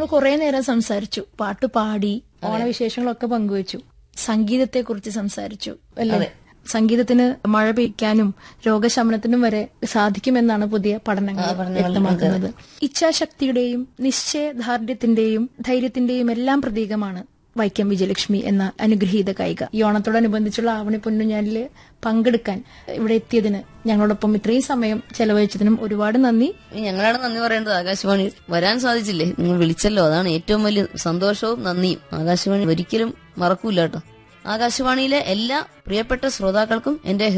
കുറെ നേരം സംസാരിച്ചു പാട്ട് പാടി ഓണവിശേഷങ്ങളൊക്കെ പങ്കുവച്ചു സംഗീതത്തെക്കുറിച്ച് സംസാരിച്ചു അല്ലേ സംഗീതത്തിന് മഴ പെയ്ക്കാനും രോഗശമനത്തിനും വരെ സാധിക്കുമെന്നാണ് പുതിയ പഠനങ്ങൾ വ്യക്തമാക്കുന്നത് ഇച്ഛാശക്തിയുടെയും നിശ്ചയദാർഢ്യത്തിന്റെയും ധൈര്യത്തിന്റെയും എല്ലാം പ്രതീകമാണ് വൈക്കം വിജയലക്ഷ്മി എന്ന അനുഗ്രഹീത ഗായിക ഈ ഓണത്തോടനുബന്ധിച്ചുള്ള ആവണി പൊന്നുഞ്ഞാലില് പങ്കെടുക്കാൻ ഇവിടെ എത്തിയതിന് ഞങ്ങളോടൊപ്പം ഇത്രയും സമയം ചെലവഴിച്ചതിനും ഒരുപാട് നന്ദി ഞങ്ങളാണ് നന്ദി പറയേണ്ടത് ആകാശവാണി വരാൻ സാധിച്ചില്ലേ നിങ്ങൾ വിളിച്ചല്ലോ അതാണ് ഏറ്റവും വലിയ സന്തോഷവും നന്ദിയും ആകാശവാണി ഒരിക്കലും മറക്കൂല കേട്ടോ ആകാശവാണിയിലെ എല്ലാ പ്രിയപ്പെട്ട ശ്രോതാക്കൾക്കും എന്റെ